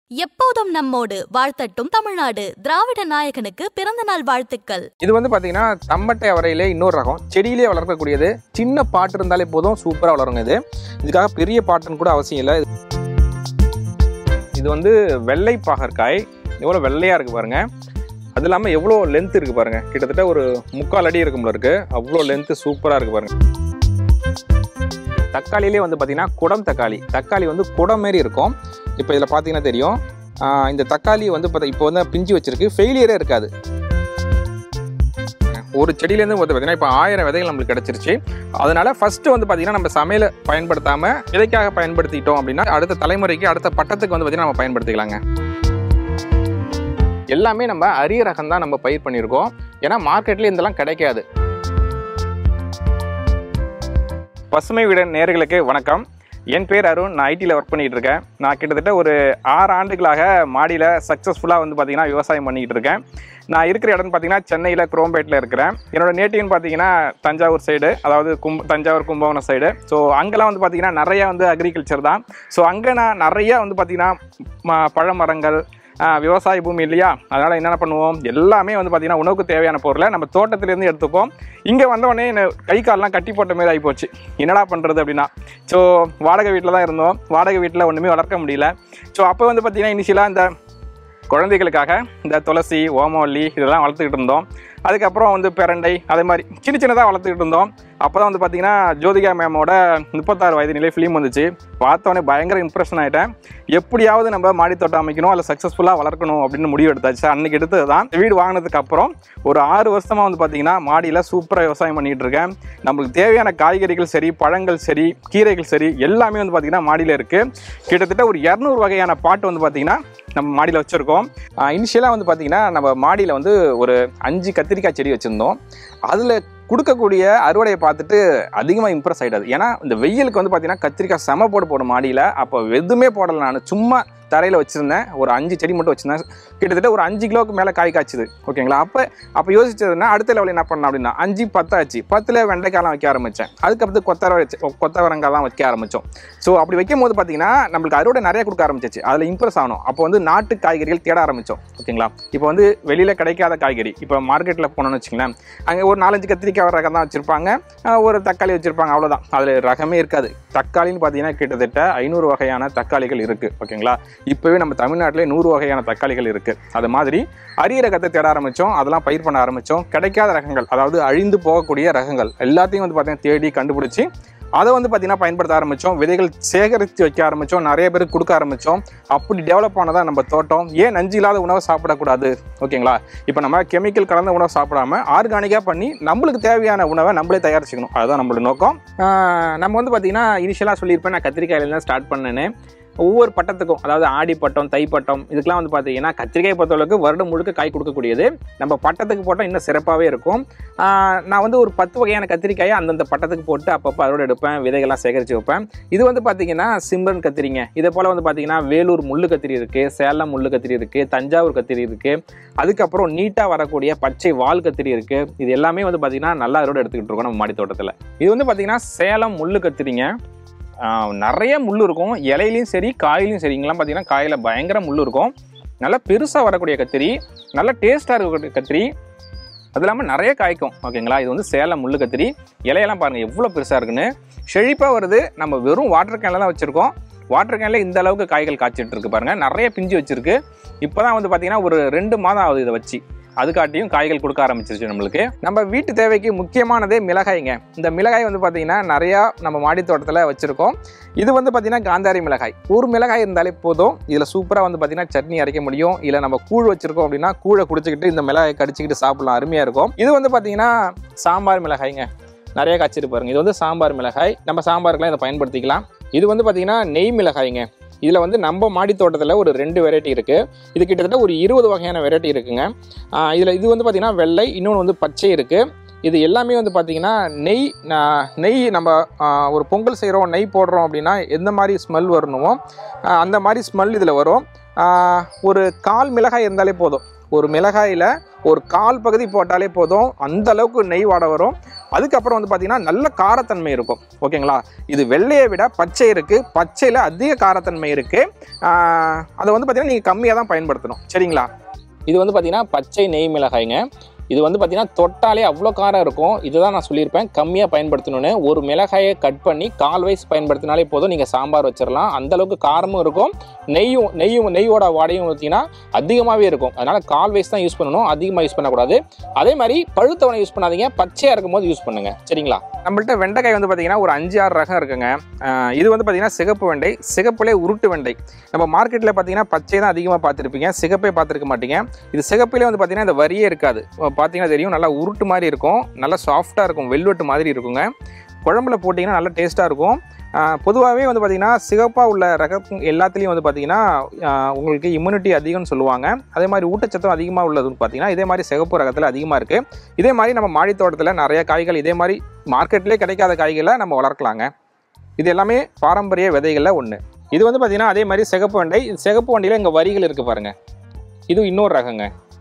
எப்போதும் நம்மோடு வாழ்த்தட்டும் தமிழ்நாடு திராவிட நாயகனுக்கு பிறந்த நாள் வாழ்த்துக்கள் இது வந்து பார்த்தீங்கன்னா தம்மட்டை அவரையிலே இன்னொரு ரகம் செடியிலே வளர்க்கக்கூடியது சின்ன பாட்டு இருந்தாலே போதும் சூப்பராக வளருங்க இது இதுக்காக பெரிய பாட்டுன்னு கூட அவசியம் இல்லை இது வந்து வெள்ளை பாகற்காய் எவ்வளோ வெள்ளையாக இருக்குது பாருங்க அது இல்லாமல் எவ்வளோ லென்த் இருக்குது பாருங்க கிட்டத்தட்ட ஒரு முக்கால் அடி இருக்கும்ல இருக்கு அவ்வளோ லென்த்து சூப்பராக இருக்குது பாருங்க தக்காளியிலே வந்து பார்த்தீங்கன்னா குடம் தக்காளி தக்காளி வந்து குடம் மாரி இருக்கும் இப்போ இதில் பார்த்தீங்கன்னா தெரியும் ஆஹ் இந்த தக்காளி வந்து பார்த்தா இப்போ வந்து பிஞ்சு வச்சிருக்கு ஃபெயிலியரே இருக்காது ஒரு செடியிலேருந்து வந்து பார்த்தீங்கன்னா இப்போ ஆயிரம் விதைகள் நம்மளுக்கு கிடைச்சிருச்சு அதனால ஃபர்ஸ்ட் வந்து பார்த்தீங்கன்னா நம்ம சமையல பயன்படுத்தாம விதைக்காக பயன்படுத்திட்டோம் அப்படின்னா அடுத்த தலைமுறைக்கு அடுத்த பட்டத்துக்கு வந்து பார்த்தீங்கன்னா நம்ம பயன்படுத்திக்கலாங்க எல்லாமே நம்ம அரிய ரகம் தான் நம்ம பயிர் பண்ணியிருக்கோம் ஏன்னா மார்க்கெட்ல இதெல்லாம் கிடைக்காது பசுமை விட நேர்களுக்கு வணக்கம் என் பேர் அருண் நான் ஐடியில் ஒர்க் பண்ணிகிட்டு இருக்கேன் நான் கிட்டத்தட்ட ஒரு ஆறு ஆண்டுகளாக மாடியில் சக்ஸஸ்ஃபுல்லாக வந்து பார்த்தீங்கன்னா விவசாயம் பண்ணிக்கிட்டு இருக்கேன் நான் இருக்கிற இடம்னு பார்த்தீங்கன்னா சென்னையில் குரோம்பேட்டில் இருக்கிறேன் என்னோட நேட்டிவ்னு பார்த்தீங்கன்னா தஞ்சாவூர் சைடு அதாவது கும் தஞ்சாவூர் கும்பகோணம் சைடு ஸோ அங்கெல்லாம் வந்து பார்த்தீங்கன்னா நிறையா வந்து அக்ரிகல்ச்சர் தான் ஸோ அங்கே நான் நிறையா வந்து பார்த்தீங்கன்னா ம- பழமரங்கள் ஆஹ், விவசாய பூமி இல்லையா அதனால் என்னென்ன பண்ணுவோம் எல்லாமே வந்து பார்த்திங்கன்னா உணவுக்கு தேவையான பொருளை நம்ம தோட்டத்துலேருந்து எடுத்துப்போம் இங்கே வந்தவொடனே என்ன- கை கால்லாம் கட்டி போட்ட மாதிரி ஆகிப்போச்சு என்னடா பண்ணுறது அப்படின்னா ஸோ வாடகை வீட்டில் தான் இருந்தோம் வாடகை வீட்டில் ஒன்றுமே வளர்க்க முடியல ஸோ அப்போ வந்து பார்த்திங்கன்னா இனிஷியலாக இந்த குழந்தைகளுக்காக இந்த துளசி ஓமவல்லி இதெல்லாம் வளர்த்துக்கிட்டு இருந்தோம் அதுக்கப்புறம் வந்து பிரண்டை அதே மாதிரி சின்ன சின்னதாக வளர்த்துக்கிட்டு இருந்தோம் அப்போ தான் வந்து பார்த்தீங்கன்னா ஜோதிகா மேமோட முப்பத்தாறு வயது நிலை ஃபிலிம் வந்துச்சு பார்த்தோன்னே பயங்கர இம்ப்ரெஷன் ஆகிட்டேன் எப்படியாவது நம்ம மாடி தோட்டம் அமைக்கணும் அதில் சக்ஸஸ்ஃபுல்லாக வளர்க்கணும் அப்படின்னு முடிவு எடுத்தாச்சு அன்னைக்கு எடுத்தது தான் வீடு வாங்கினதுக்கு அப்புறம் ஒரு ஆறு வருஷமாக வந்து பார்த்தீங்கன்னா மாடியில் சூப்பராக விவசாயம் பண்ணிகிட்டு இருக்கேன் நம்மளுக்கு தேவையான காய்கறிகள் சரி பழங்கள் சரி கீரைகள் சரி எல்லாமே வந்து பார்த்திங்கன்னா மாடியில் இருக்குது கிட்டத்தட்ட ஒரு இரநூறு வகையான பாட்டு வந்து பார்த்திங்கன்னா நம்ம மாடியில் வச்சுருக்கோம் இனிஷியலாக வந்து பார்த்திங்கன்னா நம்ம மாடியில் வந்து ஒரு அஞ்சு கத்திரிக்காய் செடி வச்சுருந்தோம் அதில் கொடுக்கக்கூடிய அறுவடையை பார்த்துட்டு அதிகமாக இம்ப்ரெஸ் ஆகிடாது ஏன்னா இந்த வெயிலுக்கு வந்து பார்த்தீங்கன்னா கத்திரிக்காய் செம போடு போடும் மாடியில் அப்போ எதுவுமே போடலை நான் சும்மா தரையில் வச்சுருந்தேன் ஒரு அஞ்சு செடி மட்டும் வச்சுருந்தேன் கிட்டத்தட்ட ஒரு அஞ்சு கிலோவுக்கு மேலே காய் காய்ச்சுது ஓகேங்களா அப்போ அப்போ யோசிச்சதுன்னா அடுத்த லெவலில் என்ன பண்ணேன் அப்படின்னா அஞ்சு பத்தாச்சு பத்தில் வெண்டைக்காய்லாம் வைக்க ஆரம்பித்தேன் அதுக்கப்புறம் கொத்தவரை வச்சு கொத்தவரங்காய்லாம் வைக்க ஆரம்பித்தோம் ஸோ அப்படி வைக்கும் போது பார்த்தீங்கன்னா நம்மளுக்கு அறுவடை நிறைய கொடுக்க ஆரம்பிச்சிச்சு அதில் இம்ப்ரெஸ் ஆகணும் அப்போ வந்து நாட்டு காய்கறிகள் தேட ஆரம்பித்தோம் ஓகேங்களா இப்போ வந்து வெளியில் கிடைக்காத காய்கறி இப்போ மார்க்கெட்டில் போனோம்னு வச்சுங்களேன் அங்கே ஒரு நாலஞ்சு கத்திரிக்காய் ரகம் தான் வச்சுருப்பாங்க ஒரு தக்காளி வச்சுருப்பாங்க அவ்வளோதான் அதில் ரகமே இருக்காது தக்காளின்னு பார்த்தீங்கன்னா கிட்டத்தட்ட ஐநூறு வகையான தக்காளிகள் இருக்குது ஓகேங்களா இப்போவே நம்ம தமிழ்நாட்டிலே நூறு வகையான தக்காளிகள் இருக்குது அது மாதிரி அரிய ரகத்தை தேட ஆரம்பித்தோம் அதெல்லாம் பயிர் பண்ண ஆரம்பித்தோம் கிடைக்காத ரகங்கள் அதாவது அழிந்து போகக்கூடிய ரகங்கள் எல்லாத்தையும் வந்து பார்த்தீங்கன்னா தேடி கண்டுபிடிச்சி அதை வந்து பார்த்திங்கன்னா பயன்படுத்த ஆரம்பித்தோம் விதைகள் சேகரித்து வைக்க ஆரம்பித்தோம் நிறைய பேருக்கு கொடுக்க ஆரம்பித்தோம் அப்படி டெவலப் ஆனதான் நம்ம தோட்டம் ஏன் நஞ்சு இல்லாத உணவை சாப்பிடக்கூடாது ஓகேங்களா இப்போ நம்ம கெமிக்கல் கலந்த உணவு சாப்பிடாம ஆர்கானிக்காக பண்ணி நம்மளுக்கு தேவையான உணவை நம்மளே தயாரிச்சுக்கணும் அதுதான் நம்மளோட நோக்கம் ஆஹ் நம்ம வந்து பார்த்திங்கன்னா இனிஷியலாக சொல்லியிருப்பேன் நான் கத்திரிக்காயில தான் ஸ்டார்ட் பண்ணேன்னு ஒவ்வொரு பட்டத்துக்கும் அதாவது ஆடி பட்டம் தை பட்டம் இதுக்கெல்லாம் வந்து பார்த்தீங்கன்னா கத்திரிக்காய் பொறுத்தளவுக்கு வருடம் முழுக்க காய் கொடுக்கக்கூடியது நம்ம பட்டத்துக்கு போட்டால் இன்னும் சிறப்பாகவே இருக்கும் ஆஹ் நான் வந்து ஒரு பத்து வகையான கத்திரிக்காயை அந்தந்த பட்டத்துக்கு போட்டு அப்பப்போ அறுவடை எடுப்பேன் விதைகள்லாம் சேகரித்து வைப்பேன் இது வந்து பார்த்தீங்கன்னா சிம்ரன் கத்திரிங்க இதே போல் வந்து பார்த்தீங்கன்னா வேலூர் முள்ளு கத்திரி இருக்குது சேலம் முள்ளு கத்திரி இருக்குது தஞ்சாவூர் கத்திரி இருக்குது அதுக்கப்புறம் நீட்டாக வரக்கூடிய பச்சை வால் கத்திரி இருக்குது இது எல்லாமே வந்து பார்த்தீங்கன்னா நல்லா அறுவடை எடுத்துக்கிட்டு இருக்கோம் நம்ம மாடி தோட்டத்தில் இது வந்து பார்த்தீங்கன்னா சேலம் முள்ளு கத்திரிங்க ஆஹ் நிறைய முள் இருக்கும் இலையிலையும் சரி காயிலையும் சரி இங்கெல்லாம் பார்த்தீங்கன்னா காயில் பயங்கர முள் இருக்கும் நல்லா பெருசாக வரக்கூடிய கத்திரி நல்லா டேஸ்ட்டாக இருக்கக்கூடிய கத்திரி அது இல்லாமல் நிறைய காய்க்கும் ஓகேங்களா இது வந்து சேலம் முள்ளு கத்திரி இலையெல்லாம் பாருங்கள் எவ்வளோ பெருசாக இருக்குன்னு செழிப்பாக வருது நம்ம வெறும் வாட்டர் கேனில் தான் வச்சுருக்கோம் வாட்டர் கேனில் இந்த அளவுக்கு காய்கள் காய்ச்சிட்டு இருக்கு பாருங்கள் நிறைய பிஞ்சு வச்சுருக்கு இப்போ தான் வந்து பார்த்தீங்கன்னா ஒரு ரெண்டு மாதம் ஆகுது இதை வச்சு அதுக்காட்டியும் காய்கள் கொடுக்க ஆரம்பிச்சிருச்சு நம்மளுக்கு நம்ம வீட்டு தேவைக்கு முக்கியமானதே மிளகாய்ங்க இந்த மிளகாய் வந்து பார்த்தீங்கன்னா நிறையா நம்ம மாடி தோட்டத்தில் வச்சுருக்கோம் இது வந்து பார்த்தீங்கன்னா காந்தாரி மிளகாய் ஒரு மிளகாய் இருந்தாலே போதும் இதில் சூப்பராக வந்து பார்த்தீங்கன்னா சட்னி அரைக்க முடியும் இல்லை நம்ம கூழ் வச்சுருக்கோம் அப்படின்னா கூழை குடிச்சிக்கிட்டு இந்த மிளகாய் கடிச்சிக்கிட்டு சாப்பிடலாம் அருமையாக இருக்கும் இது வந்து பார்த்தீங்கன்னா சாம்பார் மிளகாய்ங்க நிறைய காய்ச்சிட்டு பாருங்க இது வந்து சாம்பார் மிளகாய் நம்ம சாம்பாருக்குலாம் இதை பயன்படுத்திக்கலாம் இது வந்து பார்த்தீங்கன்னா நெய் மிளகாய்ங்க இதில் வந்து நம்ம மாடி தோட்டத்தில் ஒரு ரெண்டு வெரைட்டி இருக்குது இது கிட்டத்தட்ட ஒரு இருபது வகையான வெரைட்டி இருக்குங்க இதில் இது வந்து பார்த்திங்கன்னா வெள்ளை இன்னொன்று வந்து பச்சை இருக்குது இது எல்லாமே வந்து பார்த்திங்கன்னா நெய் நா- நெய் நம்ம ஆ, ஒரு பொங்கல் செய்கிறோம் நெய் போடுறோம் அப்படின்னா எந்த மாதிரி ஸ்மெல் வரணுமோ ஆ, அந்த மாதிரி ஸ்மெல் இதில் வரும் ஆ, ஒரு கால் மிளகாய் இருந்தாலே போதும் ஒரு மிளகாயில் ஒரு கால் பகுதி போட்டாலே போதும் அந்த அளவுக்கு நெய் வாடை வரும் அதுக்கப்புறம் வந்து பார்த்தீங்கன்னா நல்ல காரத்தன்மை இருக்கும் ஓகேங்களா இது வெள்ளையை விட பச்சை இருக்குது பச்சையில் அதிக காரத்தன்மை இருக்குது அதை வந்து பார்த்தீங்கன்னா நீங்கள் கம்மியாக தான் பயன்படுத்தணும் சரிங்களா இது வந்து பார்த்தீங்கன்னா பச்சை நெய் மிளகாய்ங்க இது வந்து பார்த்தீங்கன்னா தொட்டாலே அவ்வளோ காரம் இருக்கும் இதுதான் நான் சொல்லியிருப்பேன் கம்மியாக பயன்படுத்தணும்னு ஒரு மிளகாயை கட் பண்ணி கால் வயசு பயன்படுத்தினாலே போதும் நீங்கள் சாம்பார் வச்சிடலாம் அந்த அளவுக்கு காரமும் இருக்கும் நெய்யும் நெய்யும் நெய்யோட வாடையும் பார்த்தீங்கன்னா அதிகமாகவே இருக்கும் அதனால் கால் வயசு தான் யூஸ் பண்ணணும் அதிகமாக யூஸ் பண்ணக்கூடாது அதே மாதிரி பழுத்தவனை யூஸ் பண்ணாதீங்க பச்சையாக இருக்கும் போது யூஸ் பண்ணுங்க சரிங்களா நம்மள்ட்ட வெண்டைக்காய் வந்து பார்த்தீங்கன்னா ஒரு அஞ்சு ஆறு ரகம் இருக்குங்க ஆஹ் இது வந்து பார்த்தீங்கன்னா சிகப்பு வெண்டை சிகப்புலே உருட்டு வெண்டை நம்ம மார்க்கெட்டில் பார்த்தீங்கன்னா பச்சை தான் அதிகமாக பார்த்துருப்பீங்க சிகப்பே பார்த்துருக்க மாட்டீங்க இது சிகப்பிலே வந்து பார்த்தீங்கன்னா இந்த வரியே இருக்காது பார்த்தீங்கன்னா தெரியும் நல்லா உருட்டு மாதிரி இருக்கும் நல்லா சாஃப்டாக இருக்கும் வெல்வெட்டு மாதிரி இருக்குங்க குழம்புல போட்டிங்கன்னா நல்லா டேஸ்ட்டாக இருக்கும் பொதுவாகவே வந்து பார்த்திங்கன்னா சிகப்பாக உள்ள ரகம் எல்லாத்துலேயும் வந்து பார்த்திங்கன்னா ஆஹ் உங்களுக்கு இம்யூனிட்டி அதிகம்னு சொல்லுவாங்க அதே மாதிரி ஊட்டச்சத்தும் அதிகமாக உள்ளதுன்னு பார்த்தீங்கன்னா இதே மாதிரி சிகப்பு ரகத்தில் அதிகமாக இருக்குது இதே மாதிரி நம்ம மாடி தோட்டத்தில் நிறைய காய்கள் இதே மாதிரி மார்க்கெட்லேயே கிடைக்காத காய்களை நம்ம வளர்க்கலாங்க இது எல்லாமே பாரம்பரிய விதைகளில் ஒன்று இது வந்து பார்த்திங்கன்னா அதே மாதிரி சிகப்பு வண்டை இது சிகப்பு வண்டியில் இங்கே வரிகள் இருக்குது பாருங்கள் இது இன்னொரு ரகங்க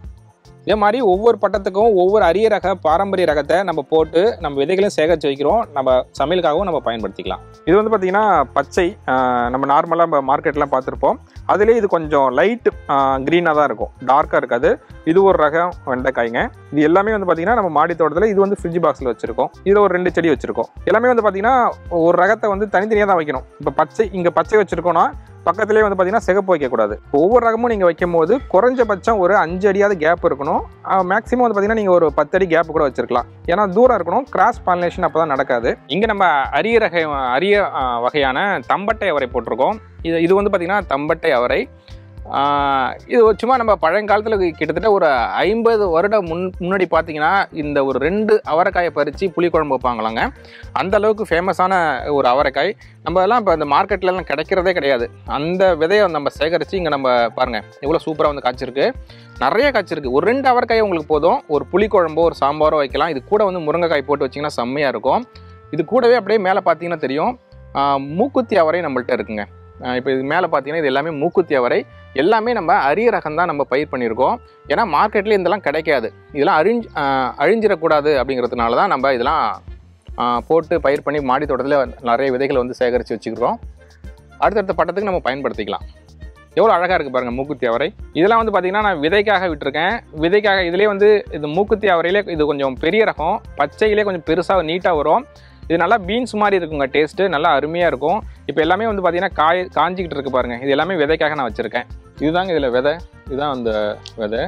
இதே மாதிரி ஒவ்வொரு பட்டத்துக்கும் ஒவ்வொரு அரிய ரக பாரம்பரிய ரகத்தை நம்ம போட்டு நம்ம விதைகளையும் சேகரித்து வைக்கிறோம் நம்ம சமையலுக்காகவும் நம்ம பயன்படுத்திக்கலாம் இது வந்து பார்த்திங்கன்னா பச்சை ஆஹ் நம்ம நார்மலாக நம்ம மார்க்கெட்லாம் பார்த்துருப்போம் அதுலேயே இது கொஞ்சம் லைட் க்ரீனாக தான் இருக்கும் டார்க்காக இருக்காது இது ஒரு ரகம் வெண்டைக்காய்ங்க இது எல்லாமே வந்து பார்த்திங்கன்னா நம்ம மாடி தோட்டத்தில் இது வந்து ஃப்ரிட்ஜ் பாக்ஸில் வச்சுருக்கோம் இதில் ஒரு ரெண்டு செடி வச்சுருக்கோம் எல்லாமே வந்து பார்த்திங்கன்னா ஒரு ரகத்தை வந்து தனித்தனியாக தான் வைக்கணும் இப்போ பச்சை இங்கே பச்சை வச்சுருக்கோன்னா பக்கத்துலேயே வந்து பார்த்தீங்கன்னா சிகப்பு வைக்கக்கூடாது ஒவ்வொரு ரகமும் நீங்கள் வைக்கும் போது குறைஞ்சபட்சம் ஒரு அஞ்சு அடியாவது கேப் இருக்கணும் மேக்ஸிமம் வந்து பார்த்தீங்கன்னா நீங்கள் ஒரு பத்து அடி கேப் கூட வச்சிருக்கலாம் ஏன்னா தூரம் இருக்கணும் கிராஸ் பாலினேஷன் அப்போ தான் நடக்காது இங்கே நம்ம அரிய ரக அரிய ஆ, வகையான தம்பட்டை அவரை போட்டிருக்கோம் இது இது வந்து பார்த்திங்கன்னா தம்பட்டை அவரை ஆ, இது ஒரு சும்மா நம்ம பழங்காலத்தில் கிட்டத்தட்ட ஒரு ஐம்பது வருடம் முன் முன்னாடி பார்த்தீங்கன்னா இந்த ஒரு ரெண்டு அவரைக்காயை பறித்து புளிக்குழம்பு வைப்பாங்களாங்க அந்த அளவுக்கு ஃபேமஸான ஒரு அவரைக்காய் நம்ம எல்லாம் இப்போ இந்த மார்க்கெட்லலாம் கிடைக்கிறதே கிடையாது அந்த விதையை நம்ம சேகரித்து இங்கே நம்ம பாருங்கள் எவ்வளோ சூப்பராக வந்து காய்ச்சிருக்கு நிறைய காய்ச்சிருக்கு ஒரு ரெண்டு அவரைக்காய் உங்களுக்கு போதும் ஒரு புளிக்குழம்போ ஒரு சாம்பாரோ வைக்கலாம் இது கூட வந்து முருங்கைக்காய் போட்டு வச்சிங்கன்னா செம்மையாக இருக்கும் இது கூடவே அப்படியே மேலே பார்த்தீங்கன்னா தெரியும் ஆஹ் மூக்குத்தி அவரை நம்மள்ட்ட இருக்குங்க இப்போ இது மேலே பார்த்தீங்கன்னா இது எல்லாமே மூக்குத்தி அவரை எல்லாமே நம்ம அரிய ரகம் தான் நம்ம பயிர் பண்ணியிருக்கோம் ஏன்னா மார்க்கெட்லேயே இதெல்லாம் கிடைக்காது இதெல்லாம் அழிஞ்சு ஆஹ் அழிஞ்சிடக்கூடாது அப்படிங்கிறதுனால தான் நம்ம இதெல்லாம் ஆஹ் போட்டு பயிர் பண்ணி மாடி தோட்டத்தில் நிறைய விதைகளை வந்து சேகரித்து வச்சுக்கிறோம் அடுத்தடுத்த பட்டத்துக்கு நம்ம பயன்படுத்திக்கலாம் எவ்வளோ அழகாக இருக்குது பாருங்கள் மூக்குத்தி அவரை இதெல்லாம் வந்து பார்த்திங்கன்னா நான் விதைக்காக விட்டுருக்கேன் விதைக்காக இதுலேயே வந்து இது மூக்குத்தி அவரையிலே இது கொஞ்சம் பெரிய ரகம் பச்சையிலே கொஞ்சம் பெருசாக நீட்டாக வரும் இது நல்லா பீன்ஸ் மாதிரி இருக்குங்க டேஸ்ட்டு நல்லா அருமையாக இருக்கும் இப்போ எல்லாமே வந்து பார்த்திங்கன்னா காய் காஞ்சிக்கிட்டு இருக்கு பாருங்கள் இது எல்லாமே விதைக்காக நான் வச்சுருக்கேன் இதுதாங்க இதில் விதை இதுதான் அந்த விதை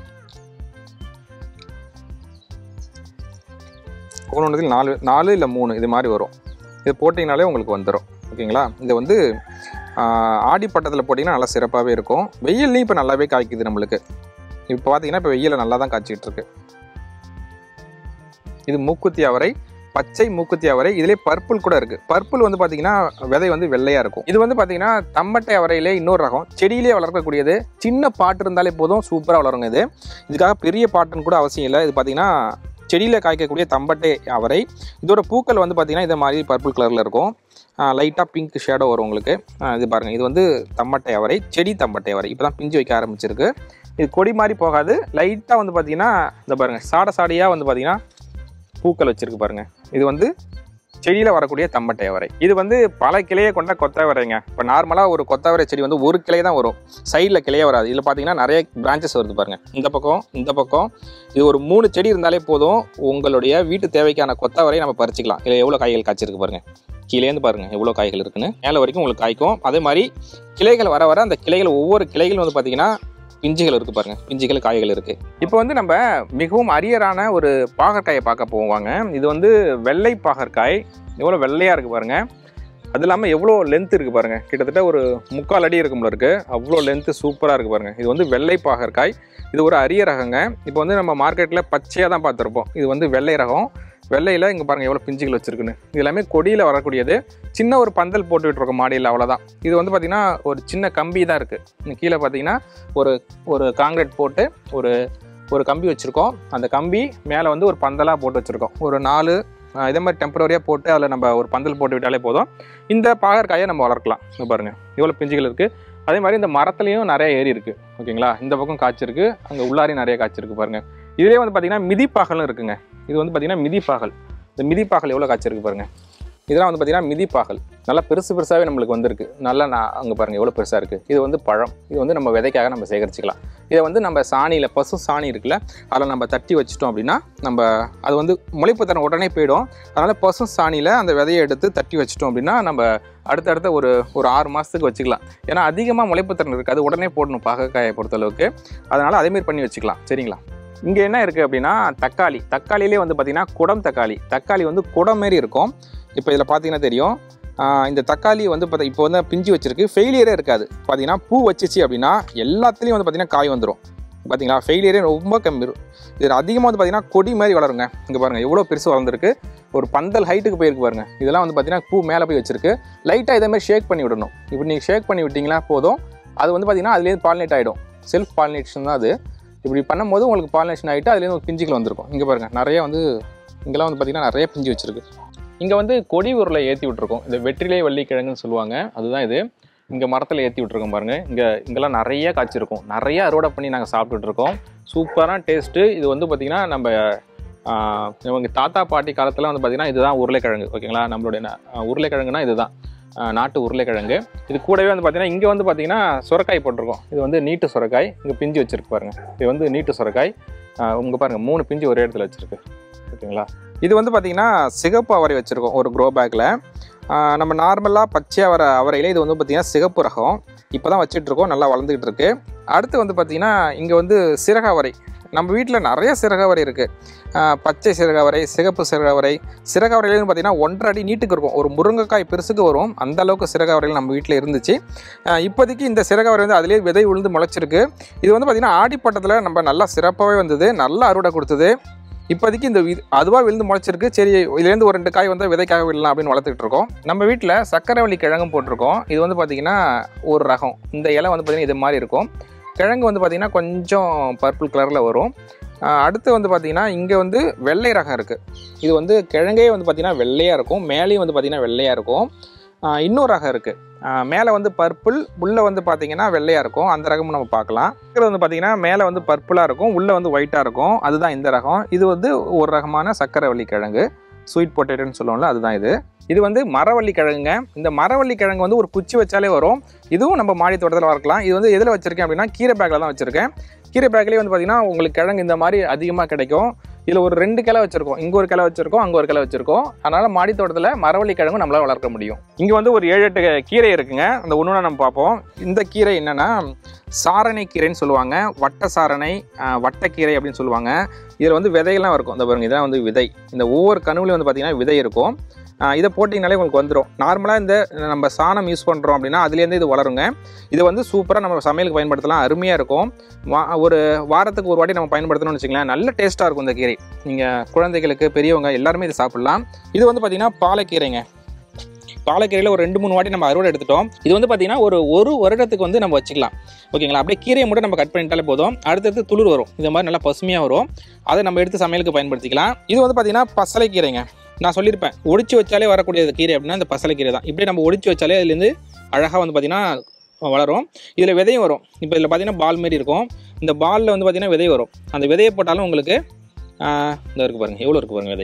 ஒவ்வொன்றுத்தில் நாலு நாலு இல்லை மூணு இது மாதிரி வரும் இது போட்டிங்கனாலே உங்களுக்கு வந்துடும் ஓகேங்களா இது வந்து ஆஹ், ஆடிப்பட்டத்தில் போட்டிங்கன்னா நல்லா சிறப்பாகவே இருக்கும் வெயில்லையும் இப்போ நல்லாவே காய்க்குது நம்மளுக்கு இப்போ பார்த்தீங்கன்னா இப்போ வெயிலில் நல்லா தான் காய்ச்சிட்டு இருக்கு இது மூக்குத்தி அவரை பச்சை மூக்குத்தி அவரை இதுலேயே பர்பிள் கூட இருக்குது பர்பிள் வந்து பார்த்தீங்கன்னா விதை வந்து வெள்ளையாக இருக்கும் இது வந்து பார்த்தீங்கன்னா தம்பட்டை அவரையிலே இன்னொரு ரகம் செடியிலே வளர்க்கக்கூடியது சின்ன பாட்டு இருந்தாலே போதும் சூப்பராக வளருங்க இது இதுக்காக பெரிய பாட்டுன்னு கூட அவசியம் இல்லை இது பார்த்தீங்கன்னா செடியில் காய்க்கக்கூடிய தம்பட்டை அவரை இதோட பூக்கள் வந்து பார்த்தீங்கன்னா இது மாதிரி பர்பிள் கலரில் இருக்கும் லைட்டாக பிங்க் ஷேடோ வரும் உங்களுக்கு ஆஹ் இது பாருங்கள் இது வந்து தம்பட்டை அவரை செடி தம்பட்டை அவரை இப்போ தான் பிஞ்சு வைக்க ஆரம்பிச்சிருக்கு இது கொடி மாதிரி போகாது லைட்டாக வந்து பார்த்தீங்கன்னா இந்த பாருங்கள் சாட சாடியாக வந்து பார்த்தீங்கன்னா பூக்கள் வச்சிருக்கு பாருங்கள் இது வந்து செடியில் வரக்கூடிய தம்பட்டை அவரை இது வந்து பல கிளையை கொண்ட கொத்தவரைங்க இப்போ நார்மலாக ஒரு கொத்தவரை செடி வந்து ஒரு கிளை தான் வரும் சைடில் கிளையே வராது இதில் பார்த்தீங்கன்னா நிறைய பிரான்ச்சஸ் வருது பாருங்கள் இந்த பக்கம் இந்த பக்கம் இது ஒரு மூணு செடி இருந்தாலே போதும் உங்களுடைய வீட்டு தேவைக்கான கொத்தவரை நம்ம பறிச்சுக்கலாம் இதில் எவ்வளோ காய்கள் காய்ச்சிருக்கு பாருங்கள் கீழேந்து பாருங்கள் எவ்வளோ காய்கள் இருக்குன்னு மேலே வரைக்கும் உங்களுக்கு காய்க்கும் அதே மாதிரி கிளைகள் வர வர அந்த கிளைகள் ஒவ்வொரு கிளைகளும் வந்து பார்த்தீங்கன்னா பிஞ்சுகள் இருக்குது பாருங்க பிஞ்சுகள் காய்கள் இருக்குது இப்போ வந்து நம்ம மிகவும் அரியரான ஒரு பாகற்காயை பார்க்க போவாங்க இது வந்து வெள்ளை பாகற்காய் எவ்வளோ வெள்ளையாக இருக்குது பாருங்க அது இல்லாமல் எவ்வளோ லென்த் இருக்குது பாருங்க கிட்டத்தட்ட ஒரு முக்கால் அடி இருக்கும்ல இருக்கு அவ்வளோ லென்த்து சூப்பராக இருக்குது பாருங்க இது வந்து வெள்ளை பாகற்காய் இது ஒரு அரிய ரகங்க இப்போ வந்து நம்ம மார்க்கெட்டில் பச்சையாக தான் பார்த்துருப்போம் இது வந்து வெள்ளை ரகம் வெள்ளையில் இங்கே பாருங்கள் எவ்வளோ பிஞ்சுகள் வச்சுருக்குன்னு இது எல்லாமே கொடியில் வரக்கூடியது சின்ன ஒரு பந்தல் போட்டு விட்டுருக்கோம் மாடியில் அவ்வளோதான் இது வந்து பார்த்திங்கன்னா ஒரு சின்ன கம்பி தான் இருக்குது கீழே பார்த்தீங்கன்னா ஒரு ஒரு காங்கிரீட் போட்டு ஒரு ஒரு கம்பி வச்சுருக்கோம் அந்த கம்பி மேலே வந்து ஒரு பந்தலாக போட்டு வச்சுருக்கோம் ஒரு நாலு ஆஹ், இதே மாதிரி டெம்பரரியாக போட்டு அதில் நம்ம ஒரு பந்தல் போட்டு விட்டாலே போதும் இந்த பாகற்காயை நம்ம வளர்க்கலாம் இங்க பாருங்கள் எவ்வளோ பிஞ்சுகள் இருக்குது அதே மாதிரி இந்த மரத்துலேயும் நிறைய ஏரி இருக்குது ஓகேங்களா இந்த பக்கம் காய்ச்சிருக்கு அங்கே உள்ளாரையும் நிறைய காய்ச்சிருக்கு பாருங்கள் இதுலேயே வந்து பார்த்திங்கன்னா மிதிப்பாகலும் இருக்குங்க இது வந்து பார்த்திங்கன்னா மிதிப்பாகல் இந்த மிதிப்பாகல் எவ்வளோ காய்ச்சிருக்கு பாருங்க இதெல்லாம் வந்து பார்த்தீங்கன்னா மிதிப்பாகல் நல்லா பெருசு பெருசாகவே நம்மளுக்கு வந்திருக்கு நல்லா நான் அங்கே பாருங்கள் எவ்வளோ பெருசாக இருக்குது இது வந்து பழம் இது வந்து நம்ம விதைக்காக நம்ம சேகரிச்சுக்கலாம் இதை வந்து நம்ம சாணியில் பசு சாணி இருக்குல்ல அதில் நம்ம தட்டி வச்சிட்டோம் அப்படின்னா நம்ம அது வந்து முளைப்பு தரம் உடனே போயிடும் அதனால் பசு சாணியில் அந்த விதையை எடுத்து தட்டி வச்சிட்டோம் அப்படின்னா நம்ம அடுத்தடுத்த ஒரு ஒரு ஆறு மாதத்துக்கு வச்சுக்கலாம் ஏன்னா அதிகமாக முளைப்பு திறன் இருக்குது அது உடனே போடணும் பாகக்காயை பொறுத்தளவுக்கு அதனால் அதேமாரி பண்ணி வச்சுக்கலாம் சரிங்களா இங்கே என்ன இருக்குது அப்படின்னா தக்காளி தக்காளியிலே வந்து பார்த்திங்கன்னா குடம் தக்காளி தக்காளி வந்து குடம் மாரி இருக்கும் இப்போ இதில் பார்த்தீங்கன்னா தெரியும் ஆஹ் இந்த தக்காளி வந்து பார்த்தா இப்போ வந்து பிஞ்சு வச்சிருக்கு ஃபெயிலியரே இருக்காது பார்த்தீங்கன்னா பூ வச்சிச்சு அப்படின்னா எல்லாத்துலேயும் வந்து பார்த்தீங்கன்னா காய் வந்துடும் பார்த்தீங்களா ஃபெயிலியரே ரொம்ப கம்மி இது அதிகமாக வந்து பார்த்தீங்கன்னா கொடி மாதிரி வளருங்க இங்கே பாருங்கள் எவ்வளோ பெருசு வளர்ந்துருக்கு ஒரு பந்தல் ஹைட்டுக்கு போயிருக்கு பாருங்க இதெல்லாம் வந்து பார்த்தீங்கன்னா பூ மேலே போய் வச்சிருக்கு லைட்டாக இதே மாதிரி ஷேக் பண்ணி விடணும் இப்போ நீங்கள் ஷேக் பண்ணி விட்டிங்களா போதும் அது வந்து பார்த்தீங்கன்னா அதுலேருந்து பாலினேட் ஆகிடும் செல்ஃப் பாலினேஷன் தான் அது இப்படி பண்ணும்போது உங்களுக்கு பாலினேஷன் ஆகிட்டு அதுலேருந்து ஒரு பிஞ்சுகள் வந்திருக்கும் இங்கே பாருங்கள் நிறைய வந்து இங்கெல்லாம் வந்து பார்த்தீங்கன்னா நிறைய பிஞ்சு வச்சிருக்கு இங்கே வந்து கொடி உருளை ஏற்றி விட்ருக்கோம் இந்த வெற்றிலை வள்ளிக்கிழங்குன்னு சொல்லுவாங்க அதுதான் இது இங்கே மரத்தில் ஏற்றி விட்ருக்கோம் பாருங்கள் இங்கே இங்கெல்லாம் நிறைய காய்ச்சிருக்கும் நிறைய அறுவடை பண்ணி நாங்கள் சாப்பிட்டுட்டு இருக்கோம் சூப்பரான டேஸ்ட்டு இது வந்து பார்த்திங்கன்னா நம்ம ஆஹ், இவங்க தாத்தா பாட்டி காலத்தில் வந்து பார்த்திங்கன்னா இதுதான் உருளைக்கிழங்கு ஓகேங்களா நம்மளுடைய ந- ஆஹ், உருளைக்கிழங்குனா இதுதான் ஆஹ், நாட்டு உருளைக்கிழங்கு இது கூடவே வந்து பார்த்திங்கன்னா இங்கே வந்து பார்த்திங்கன்னா சுரக்காய் போட்டிருக்கோம் இது வந்து நீட்டு சுரக்காய் இங்கே பிஞ்சு வச்சிருக்கு பாருங்கள் இது வந்து நீட்டு சுரக்காய் உங்கள் பாருங்கள் மூணு பிஞ்சு ஒரே இடத்துல வச்சுருக்கு ஓகேங்களா இது வந்து பார்த்திங்கன்னா சிகப்பு அவரை வச்சுருக்கோம் ஒரு க்ரோ பேக்கில் நம்ம நார்மலாக பச்சை அவரை அவரையில் இது வந்து பார்த்திங்கன்னா சிகப்பு ரகம் இப்போ தான் வச்சிட்ருக்கோம் நல்லா வளர்ந்துக்கிட்டு இருக்கு அடுத்து வந்து பார்த்திங்கன்னா இங்கே வந்து சிறகவரை நம்ம வீட்டில் நிறைய சிறகவரை இருக்குது பச்சை சிறகவரை சிகப்பு சிறகவரை சிறகவரையிலும் பார்த்திங்கன்னா ஒன்றரை அடி நீட்டுக்கு இருக்கும் ஒரு முருங்கைக்காய் பெருசுக்கு வரும் அந்த அளவுக்கு சிறகவரைகள் நம்ம வீட்டில் இருந்துச்சு ஆஹ் இப்போதைக்கு இந்த சிறகவரை வந்து அதிலே விதை உழுந்து முளைச்சிருக்கு இது வந்து பார்த்திங்கன்னா ஆடிப்பட்டத்தில் நம்ம நல்லா சிறப்பாகவே வந்தது நல்லா அறுவடை கொடுத்தது இப்போதைக்கு இந்த வி- அதுவாக விழுந்து முளைச்சிருக்கு சரி இதுலேருந்து ஒரு ரெண்டு காய் வந்து விதைக்காக விடலாம் அப்படின்னு வளர்த்துக்கிட்டு இருக்கோம் நம்ம வீட்டில் சக்கரவள்ளி கிழங்கும் போட்டிருக்கோம் இது வந்து பார்த்திங்கன்னா ஒரு ரகம் இந்த இலை வந்து பார்த்திங்கன்னா இது மாதிரி இருக்கும் கிழங்கு வந்து பார்த்திங்கன்னா கொஞ்சம் பர்பிள் கலரில் வரும் ஆஹ் அடுத்து வந்து பார்த்திங்கன்னா இங்கே வந்து வெள்ளை ரகம் இருக்குது இது வந்து கிழங்கே வந்து பார்த்திங்கன்னா வெள்ளையாக இருக்கும் மேலேயும் வந்து பார்த்திங்கன்னா வெள்ளையாக இருக்கும் ஆஹ் இன்னொரு ரகம் இருக்குது மேலே வந்து பர்பிள் உள்ளே வந்து பார்த்திங்கன்னா வெள்ளையாக இருக்கும் அந்த ரகமும் நம்ம பார்க்கலாம் இது வந்து பார்த்திங்கன்னா மேலே வந்து பர்பிளாக இருக்கும் உள்ளே வந்து ஒயிட்டாக இருக்கும் அதுதான் இந்த ரகம் இது வந்து ஒரு ரகமான சக்கரவள்ளி கிழங்கு ஸ்வீட் பொட்டேட்டோன்னு சொல்லுவோம்ல அதுதான் இது இது வந்து மரவள்ளி கிழங்குங்க இந்த மரவள்ளி கிழங்கு வந்து ஒரு குச்சி வச்சாலே வரும் இதுவும் நம்ம மாடி தோட்டத்தில் வளர்க்கலாம் இது வந்து எதில் வச்சிருக்கேன் அப்படின்னா கீரை பேக்கில் தான் வச்சிருக்கேன் கீரை பேக்லேயே வந்து பார்த்தீங்கன்னா உங்களுக்கு கிழங்கு இந்த மாதிரி அதிகமாக கிடைக்கும் இதில் ஒரு ரெண்டு கிளை வச்சிருக்கோம் இங்கே ஒரு கிளை வச்சிருக்கோம் அங்கே ஒரு கிளை வச்சிருக்கோம் அதனால மாடி தோட்டத்தில் மரவள்ளி கிழங்கு நம்மளால வளர்க்க முடியும் இங்கே வந்து ஒரு ஏழு எட்டு கீரை இருக்குங்க அந்த ஒன்று நம்ம பார்ப்போம் இந்த கீரை என்னன்னா சாரணை கீரைன்னு சொல்லுவாங்க வட்ட சாரணை ஆஹ், வட்டக்கீரை அப்படின்னு சொல்லுவாங்க இதில் வந்து விதையெல்லாம் இருக்கும் இந்த பாருங்க இதெல்லாம் வந்து விதை இந்த ஒவ்வொரு கணுவிலையும் வந்து பார்த்தீங்கன்னா விதை இருக்கும் ஆஹ், இதை போட்டிங்கனாலே உங்களுக்கு வந்துடும் நார்மலாக இந்த நம்ம சாணம் யூஸ் பண்ணுறோம் அப்படின்னா அதுலேருந்து இது வளருங்க இது வந்து சூப்பராக நம்ம சமையலுக்கு பயன்படுத்தலாம் அருமையாக இருக்கும் வா ஒரு வாரத்துக்கு ஒரு வாட்டி நம்ம பயன்படுத்தணும்னு வச்சுக்கலாம் நல்ல டேஸ்ட்டாக இருக்கும் இந்த கீரை நீங்கள் குழந்தைகளுக்கு பெரியவங்க எல்லாருமே இதை சாப்பிட்லாம் இது வந்து பார்த்தீங்கன்னா பாலக்கீரைங்க பாலக்கீரையில் ஒரு ரெண்டு மூணு வாட்டி நம்ம அறுவடை எடுத்துட்டோம் இது வந்து பார்த்தீங்கன்னா ஒரு ஒரு வருடத்துக்கு வந்து நம்ம வச்சுக்கலாம் ஓகேங்களா அப்படியே கீரையை மட்டும் நம்ம கட் பண்ணிட்டாலே போதும் அடுத்தடுத்து துளிர் வரும் இந்த மாதிரி நல்லா பசுமையாக வரும் அதை நம்ம எடுத்து சமையலுக்கு பயன்படுத்திக்கலாம் இது வந்து பார்த்தீங்கன்னா பசலைக்கீரைங்க நான் சொல்லியிருப்பேன் ஒடிச்சு வச்சாலே வரக்கூடிய கீரை அப்படின்னா இந்த பசலைக்கீரை தான் இப்படியே நம்ம ஒடிச்சு வச்சாலே அதுலேருந்து அழகாக வந்து பார்த்தீங்கன்னா வளரும் இதில் விதையும் வரும் இப்போ இதில் பார்த்தீங்கன்னா பால் மாரி இருக்கும் இந்த பாலில் வந்து பார்த்தீங்கன்னா விதை வரும் அந்த விதையை போட்டாலும் உங்களுக்கு ஆஹ், இந்த இருக்கு பாருங்க எவ்வளோ இருக்கு பாருங்க விதை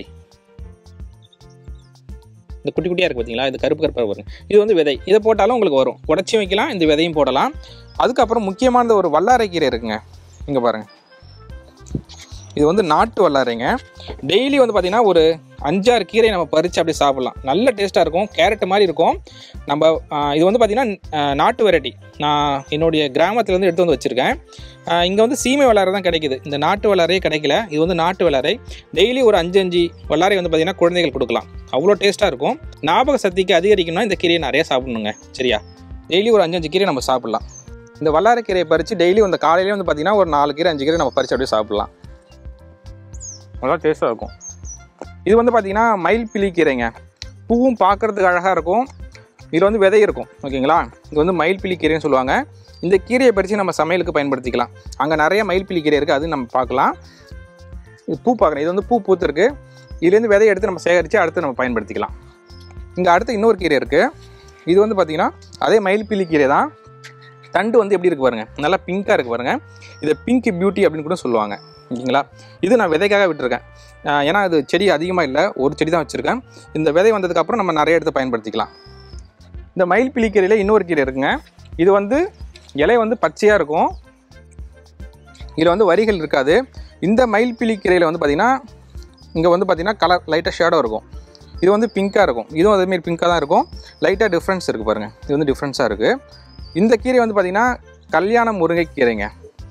இந்த குட்டி குட்டியாக இருக்குது பார்த்தீங்களா இது கருப்பு கருப்பாக பாருங்க இது வந்து விதை இதை போட்டாலும் உங்களுக்கு வரும் உடச்சி வைக்கலாம் இந்த விதையும் போடலாம் அதுக்கப்புறம் முக்கியமான ஒரு வல்லாரைக்கீரை இருக்குங்க இங்கே பாருங்க இது வந்து நாட்டு வல்லாரைங்க டெய்லி வந்து பார்த்திங்கன்னா ஒரு அஞ்சாறு கீரை நம்ம பறித்து அப்படியே சாப்பிட்லாம் நல்ல டேஸ்ட்டாக இருக்கும் கேரட் மாதிரி இருக்கும் நம்ம ஆஹ், இது வந்து பார்த்திங்கன்னா நாட்டு வெரைட்டி நான் என்னுடைய கிராமத்துலேருந்து எடுத்து வந்து வச்சுருக்கேன் இங்கே வந்து சீமை வல்லாரை தான் கிடைக்குது இந்த நாட்டு வல்லாரையே கிடைக்கல இது வந்து நாட்டு வல்லாரை டெய்லி ஒரு அஞ்சு அஞ்சு வல்லாரை வந்து பார்த்திங்கன்னா குழந்தைகள் கொடுக்கலாம் அவ்வளோ டேஸ்ட்டாக இருக்கும் ஞாபக சக்திக்கு அதிகரிக்கணும்னா இந்த கீரையை நிறைய சாப்பிடணுங்க சரியா டெய்லி ஒரு அஞ்சு அஞ்சு கீரை நம்ம சாப்பிட்லாம் இந்த வல்லாரை கீரையை பறித்து டெய்லி வந்து காலையிலே வந்து பார்த்திங்கன்னா ஒரு நாலு கீரை அஞ்சு கீரை நம்ம பறித்து அப்படியே சாப்பிட்லாம் நல்லா டேஸ்ட்டாக இருக்கும் இது வந்து பார்த்திங்கன்னா மயில் பிலி கீரைங்க பூவும் பார்க்குறதுக்கு அழகாக இருக்கும் இதில் வந்து விதை இருக்கும் ஓகேங்களா இது வந்து மயில் பிலி கீரைன்னு சொல்லுவாங்க இந்த கீரையை பறித்து நம்ம சமையலுக்கு பயன்படுத்திக்கலாம் அங்கே நிறைய மயில் பிலி கீரை இருக்குது அது நம்ம பார்க்கலாம் இது பூ பார்க்குறேன் இது வந்து பூ பூத்துருக்கு இதுலேருந்து விதையை எடுத்து நம்ம சேகரித்து அடுத்து நம்ம பயன்படுத்திக்கலாம் இங்கே அடுத்து இன்னொரு கீரை இருக்குது இது வந்து பார்த்திங்கன்னா அதே மயில் பிலி கீரை தான் தண்டு வந்து எப்படி இருக்கு பாருங்க நல்லா பிங்காக இருக்கு பாருங்க இதை பிங்க் பியூட்டி அப்படின்னு கூட சொல்லுவாங்க ஓகேங்களா இது நான் விதைக்காக விட்டுருக்கேன் ஆஹ் ஏன்னா அது செடி அதிகமாக இல்லை ஒரு செடி தான் வச்சுருக்கேன் இந்த விதை வந்ததுக்கப்புறம் நம்ம நிறைய எடுத்து பயன்படுத்திக்கலாம் இந்த மயில் பிளிக்கீரையில் இன்னொரு கீரை இருக்குங்க இது வந்து இலை வந்து பச்சையாக இருக்கும் இதில் வந்து வரிகள் இருக்காது இந்த மயில் பிளிக்கீரையில் வந்து பார்த்திங்கன்னா இங்கே வந்து பார்த்திங்கன்னா கலர் லைட்டாக ஷேடோ இருக்கும் இது வந்து பிங்காக இருக்கும் இதுவும் அதேமாரி பிங்காக தான் இருக்கும் லைட்டாக டிஃப்ரென்ஸ் இருக்குது பாருங்கள் இது வந்து டிஃப்ரென்ஸாக இருக்குது இந்த கீரை வந்து பார்த்திங்கன்னா கல்யாண முருங்கைக்கீரைங்க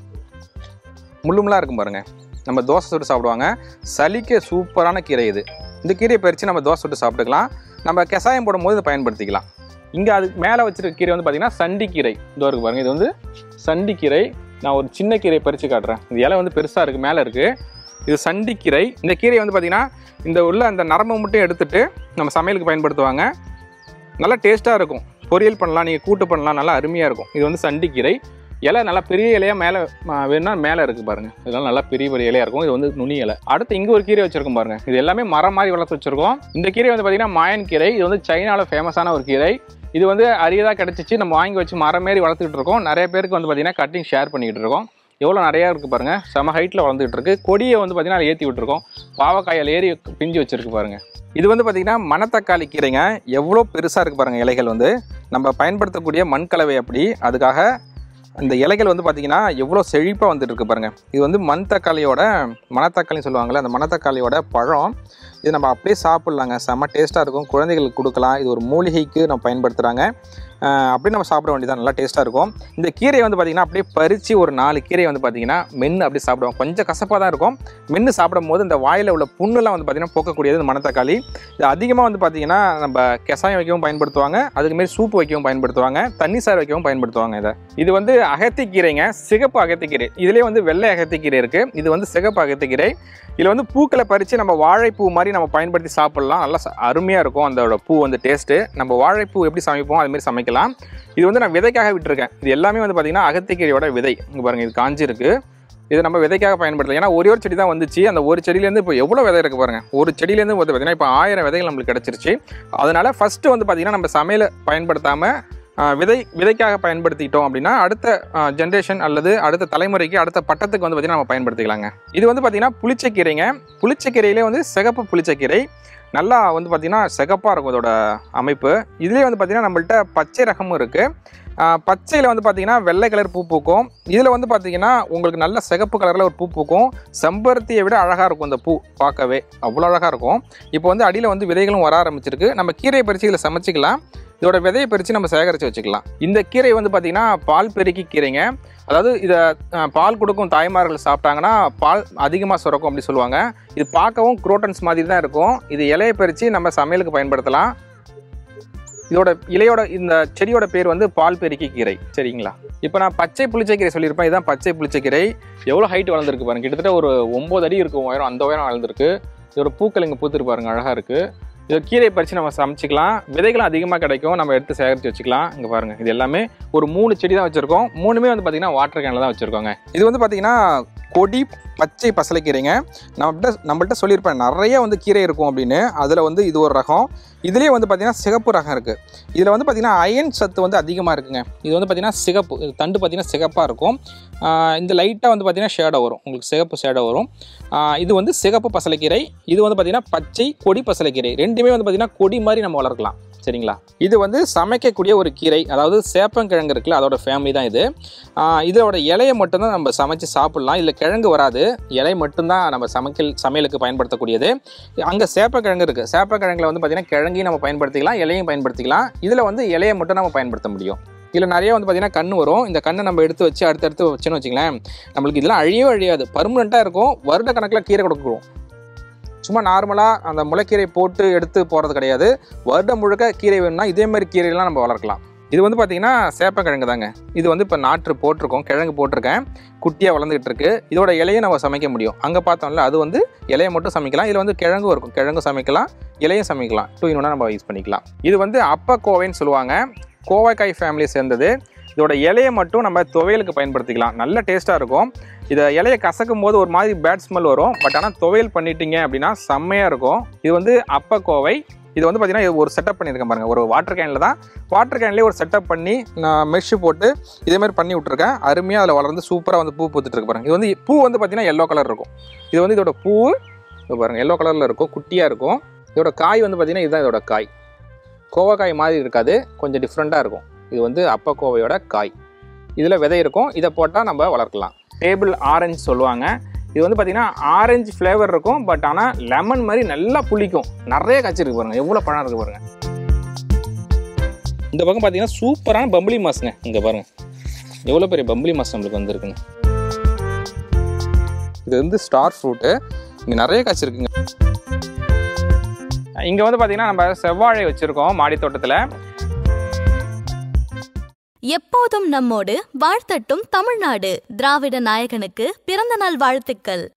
முள்ளுமுள்ளாக இருக்கும் பாருங்கள் நம்ம தோசை சுட்டு சாப்பிடுவாங்க சளிக்கு சூப்பரான கீரை இது இந்த கீரையை பறித்து நம்ம தோசை சுட்டு சாப்பிட்டுக்கலாம் நம்ம கஷாயம் போடும்போது இதை பயன்படுத்திக்கலாம் இங்கே அது மேலே வச்சிருக்க கீரை வந்து பார்த்திங்கன்னா சண்டி கீரை இதோ இருக்கு பாருங்கள் இது வந்து சண்டி கீரை நான் ஒரு சின்ன கீரையை பறித்து காட்டுறேன் இது இலை வந்து பெருசாக இருக்குது மேலே இருக்குது இது சண்டி கீரை இந்த கீரை வந்து பார்த்திங்கன்னா இந்த உள்ள அந்த நரம்பை மட்டும் எடுத்துட்டு நம்ம சமையலுக்கு பயன்படுத்துவாங்க நல்லா டேஸ்ட்டாக இருக்கும் பொரியல் பண்ணலாம் நீங்கள் கூட்டு பண்ணலாம் நல்லா அருமையாக இருக்கும் இது வந்து சண்டி கீரை இலை நல்லா பெரிய இலையாக மேலே வேணும்னா மேலே இருக்குது பாருங்கள் இதெல்லாம் நல்லா பெரிய பெரிய இலையாக இருக்கும் இது வந்து நுனி இலை அடுத்து இங்கே ஒரு கீரை வச்சிருக்கோம் பாருங்கள் இது எல்லாமே மரம் மாதிரி வளர்த்து வச்சிருக்கோம் இந்த கீரை வந்து பார்த்திங்கன்னா மாயன் கீரை இது வந்து சைனாவில் ஃபேமஸான ஒரு கீரை இது வந்து அரியதாக கிடச்சிச்சு நம்ம வாங்கி வச்சு மரம் மாரி வளர்த்துக்கிட்டு இருக்கோம் நிறைய பேருக்கு வந்து பார்த்திங்கன்னா கட்டிங் ஷேர் பண்ணிக்கிட்டு இருக்கோம் எவ்வளோ நிறையா இருக்குது பாருங்கள் செம ஹைட்டில் வளர்ந்துட்டு இருக்கு கொடியை வந்து பார்த்திங்கன்னா அதை ஏற்றி விட்டுருக்கோம் பாவக்காயில் ஏறி பிஞ்சு வச்சிருக்கு பாருங்கள் இது வந்து பார்த்திங்கன்னா மணத்தக்காளி கீரைங்க எவ்வளோ பெருசாக இருக்குது பாருங்கள் இலைகள் வந்து நம்ம பயன்படுத்தக்கூடிய மண் கலவை அப்படி அதுக்காக இந்த இலைகள் வந்து பார்த்திங்கன்னா எவ்வளோ செழிப்பாக வந்துட்டு இருக்கு பாருங்கள் இது வந்து மண் தக்காளியோட மணத்தக்காளின்னு சொல்லுவாங்கள்ல அந்த மணத்தக்காளியோட பழம் இது நம்ம அப்படியே சாப்பிட்லாங்க செம்ம டேஸ்ட்டாக இருக்கும் குழந்தைகளுக்கு கொடுக்கலாம் இது ஒரு மூலிகைக்கு நம்ம பயன்படுத்துகிறாங்க ஆஹ் அப்படியே நம்ம சாப்பிட வேண்டியதான் நல்லா டேஸ்ட்டாக இருக்கும் இந்த கீரையை வந்து பார்த்திங்கன்னா அப்படியே பறித்து ஒரு நாலு கீரையை வந்து பார்த்திங்கன்னா மென்று அப்படியே சாப்பிடுவோம் கொஞ்சம் கசப்பாக தான் இருக்கும் மென்று சாப்பிடும் போது இந்த வாயில் உள்ள புண்ணுலாம் வந்து பார்த்திங்கன்னா போக்கக்கூடியது இந்த மணத்தக்காளி இது அதிகமாக வந்து பார்த்திங்கன்னா நம்ம கெசாயம் வைக்கவும் பயன்படுத்துவாங்க அதுக்குமாரி சூப்பு வைக்கவும் பயன்படுத்துவாங்க தண்ணி சாறு வைக்கவும் பயன்படுத்துவாங்க இதை இது வந்து அகத்திக்கீரைங்க சிகப்பு அகத்திக்கீரை இதுலேயே வந்து வெள்ளை அகத்திக்கீரை இருக்குது இது வந்து சிகப்பு அகத்திக்கீரை இதில் வந்து பூக்களை பறித்து நம்ம வாழைப்பூ மாதிரி நம்ம பயன்படுத்தி சாப்பிட்லாம் நல்லா ச- அருமையாக இருக்கும் அதோட பூ வந்து டேஸ்ட்டு நம்ம வாழைப்பூ எப்படி சமைப்போம் அது மாதிரி சமைக்கலாம் இது வந்து நான் விதைக்காக விட்டுருக்கேன் இது எல்லாமே வந்து பார்த்திங்கன்னா அகத்திக்கீரையோட விதை இங்கே பாருங்கள் இது காஞ்சிருக்கு இது நம்ம விதைக்காக பயன்படுத்தலாம் ஏன்னா ஒரே ஒரு செடி தான் வந்துச்சு அந்த ஒரு செடியிலேருந்து இப்போ எவ்வளோ விதை இருக்குது பாருங்க ஒரு செடியிலேருந்து வந்து பார்த்தீங்கன்னா இப்போ ஆயிரம் விதைகள் நம்மளுக்கு கிடச்சிருச்சு அதனால் ஃபஸ்ட்டு வந்து பார்த்திங்கன்னா நம்ம சமையலை பயன்படுத்தாமல் விதை விதைக்காக பயன்படுத்திக்கிட்டோம் அப்படின்னா அடுத்த ஜென்ரேஷன் அல்லது அடுத்த தலைமுறைக்கு அடுத்த பட்டத்துக்கு வந்து பார்த்திங்கன்னா நம்ம பயன்படுத்திக்கலாங்க இது வந்து பார்த்திங்கன்னா புளிச்சக்கீரைங்க புளிச்சக்கீரையிலே வந்து சிகப்பு புளிச்சக்கீரை நல்லா வந்து பார்த்திங்கன்னா சிகப்பாக இருக்கும் இதோட அமைப்பு இதுலேயே வந்து பார்த்திங்கன்னா நம்மள்ட்ட பச்சை ரகமும் இருக்குது பச்சையில் வந்து பார்த்திங்கன்னா வெள்ளை கலர் பூ பூக்கும் இதில் வந்து பார்த்திங்கன்னா உங்களுக்கு நல்ல சிகப்பு கலரில் ஒரு பூ பூக்கும் செம்பருத்தியை விட அழகாக இருக்கும் இந்த பூ பார்க்கவே அவ்வளோ அழகாக இருக்கும் இப்போ வந்து அடியில் வந்து விதைகளும் வர ஆரம்பிச்சிருக்கு நம்ம கீரையை பறித்து இதில் சமைச்சிக்கலாம் இதோட விதையை பறித்து நம்ம சேகரித்து வச்சுக்கலாம் இந்த கீரை வந்து பார்த்திங்கன்னா பால் பெருக்கி கீரைங்க அதாவது இதை அஹ், பால் கொடுக்கும் தாய்மார்கள் சாப்பிட்டாங்கன்னா பால் அதிகமாக சுரக்கும் அப்படி சொல்லுவாங்க இது பார்க்கவும் குரோட்டன்ஸ் மாதிரி தான் இருக்கும் இது இலையை பறித்து நம்ம சமையலுக்கு பயன்படுத்தலாம் இதோட இலையோட இந்த செடியோட பேர் வந்து பால் பெருக்கி கீரை சரிங்களா இப்போ நான் பச்சை புளிச்சக்கீரை சொல்லியிருப்பேன் இதுதான் பச்சை புளிச்சக்கீரை எவ்வளோ ஹைட் வளர்ந்துருக்கு பாருங்க கிட்டத்தட்ட ஒரு ஒம்பது அடி இருக்கும் உயரம் அந்த உயரம் வளர்ந்துருக்கு இதோட பூக்கள் இங்கே பூத்துட்டு பாருங்க அழகாக இருக்குது இது கீரையை பறித்து நம்ம சமைச்சிக்கலாம் விதைகளும் அதிகமாக கிடைக்கும் நம்ம எடுத்து சேகரித்து வச்சுக்கலாம் இங்கே பாருங்கள் இது எல்லாமே ஒரு மூணு செடி தான் வச்சுருக்கோம் மூணுமே வந்து பார்த்திங்கன்னா வாட்டர் கேனில் தான் வச்சுருக்கோங்க இது வந்து பார்த்திங்கன்னா கொடி பச்சை பசலைக்கீரைங்க நம்மகிட்ட நம்மள்ட்ட சொல்லியிருப்பேன் நிறைய வந்து கீரை இருக்கும் அப்படின்னு அதில் வந்து இது ஒரு ரகம் இதுலேயே வந்து பார்த்திங்கன்னா சிகப்பு ரகம் இருக்குது இதில் வந்து பார்த்திங்கன்னா அயன் சத்து வந்து அதிகமாக இருக்குங்க இது வந்து பார்த்திங்கன்னா சிகப்பு இது தண்டு பார்த்திங்கன்னா சிகப்பாக இருக்கும் ஆஹ் இந்த லைட்டாக வந்து பார்த்திங்கன்னா ஷேடோ வரும் உங்களுக்கு சிகப்பு ஷேடோ வரும் ஆஹ் இது வந்து சிகப்பு பசலைக்கீரை இது வந்து பார்த்திங்கன்னா பச்சை கொடி பசலைக்கீரை ரெண்டுமே வந்து பார்த்திங்கன்னா கொடி மாதிரி நம்ம வளர்க்கலாம் சரிங்களா இது வந்து சமைக்கக்கூடிய ஒரு கீரை அதாவது சேப்பங்கிழங்கு இருக்குல்ல அதோட ஃபேமிலி தான் இது ஆஹ் இதோட இலையை மட்டும்தான் நம்ம சமைச்சு சாப்பிட்லாம் இதில் கிழங்கு வராது இலை மட்டும்தான் நம்ம சமைக்கல் சமையலுக்கு பயன்படுத்தக்கூடியது அங்கே சேப்பக்கிழங்கு இருக்குது சேப்பக்கிழங்குல வந்து பார்த்திங்கன்னா கிழங்கையும் நம்ம பயன்படுத்திக்கலாம் இலையும் பயன்படுத்திக்கலாம் இதில் வந்து இலையை மட்டும் நம்ம பயன்படுத்த முடியும் இதில் நிறைய வந்து பார்த்திங்கன்னா கண் வரும் இந்த கண்ணை நம்ம எடுத்து வச்சு அடுத்தடுத்து வச்சுன்னு வச்சுங்களேன் நம்மளுக்கு இதெல்லாம் அழியவே அழியாது பர்மனெண்ட்டாக இருக்கும் வருட கணக்கில் கீரை கொடுக்குறோம் சும்மா நார்மலாக அந்த முளைக்கீரை போட்டு எடுத்து போகிறது கிடையாது வருடம் முழுக்க கீரை வேணும்னா இதே மாதிரி கீரையெல்லாம் நம்ம வளர்க்கலாம் இது வந்து பார்த்திங்கன்னா சேப்பக்கிழங்கு தாங்க இது வந்து இப்போ நாற்று போட்டிருக்கோம் கிழங்கு போட்டிருக்கேன் குட்டியாக வளர்ந்துகிட்டு இருக்கு இதோட இலையை நம்ம சமைக்க முடியும் அங்கே பார்த்தோம்ல அது வந்து இலையை மட்டும் சமைக்கலாம் இதில் வந்து கிழங்கும் இருக்கும் கிழங்கும் சமைக்கலாம் இலையும் சமைக்கலாம் டூ இன் நம்ம யூஸ் பண்ணிக்கலாம் இது வந்து அப்பக்கோவைன்னு சொல்லுவாங்க கோவைக்காய் ஃபேமிலியை சேர்ந்தது இதோட இலையை மட்டும் நம்ம துவையலுக்கு பயன்படுத்திக்கலாம் நல்ல டேஸ்ட்டாக இருக்கும் இதை இலையை கசக்கும் போது ஒரு மாதிரி பேட் ஸ்மெல் வரும் பட் ஆனால் துவையல் பண்ணிட்டீங்க அப்படின்னா செம்மையாக இருக்கும் இது வந்து அப்பக்கோவை இது வந்து பார்த்தீங்கன்னா இது ஒரு செட்டப் பண்ணியிருக்கேன் பாருங்கள் ஒரு வாட்டர் கேனில் தான் வாட்டர் கேன்லேயே ஒரு செட்டப் பண்ணி நான் மெஷ்ஷு போட்டு இதே மாதிரி பண்ணி விட்ருக்கேன் அருமையாக அதில் வளர்ந்து சூப்பராக வந்து பூ பூத்துட்டு இருக்கு பாருங்க இது வந்து பூ வந்து பார்த்தீங்கன்னா எல்லோ கலர் இருக்கும் இது வந்து இதோட பூ இது பாருங்கள் எல்லோ கலரில் இருக்கும் குட்டியாக இருக்கும் இதோட காய் வந்து பார்த்தீங்கன்னா இதுதான் இதோட காய் கோவக்காய் மாதிரி இருக்காது கொஞ்சம் டிஃப்ரெண்ட்டாக இருக்கும் இது வந்து அப்பக்கோவையோட காய் இதில் விதை இருக்கும் இதை போட்டால் நம்ம வளர்க்கலாம் டேபிள் ஆரஞ்சு சொல்லுவாங்க இது வந்து பார்த்தீங்கன்னா ஆரஞ்சு ஃப்ளேவர் இருக்கும் பட் ஆனால் லெமன் மாதிரி நல்லா புளிக்கும் நிறைய காய்ச்சிருக்கு பாருங்க எவ்வளோ பழம் இருக்கு பாருங்க இந்த பக்கம் பார்த்தீங்கன்னா சூப்பரான பம்பளி மாஸுங்க இங்கே பாருங்க எவ்வளோ பெரிய பம்பளி மாஸ் நம்மளுக்கு வந்திருக்குங்க இது வந்து ஸ்டார் ஃப்ரூட்டு இங்கே நிறைய காய்ச்சிருக்குங்க இங்கே வந்து பார்த்தீங்கன்னா நம்ம செவ்வாழை வச்சுருக்கோம் மாடி தோட்டத்தில் எப்போதும் நம்மோடு வாழ்த்தட்டும் தமிழ்நாடு திராவிட நாயகனுக்கு பிறந்த நாள் வாழ்த்துக்கள்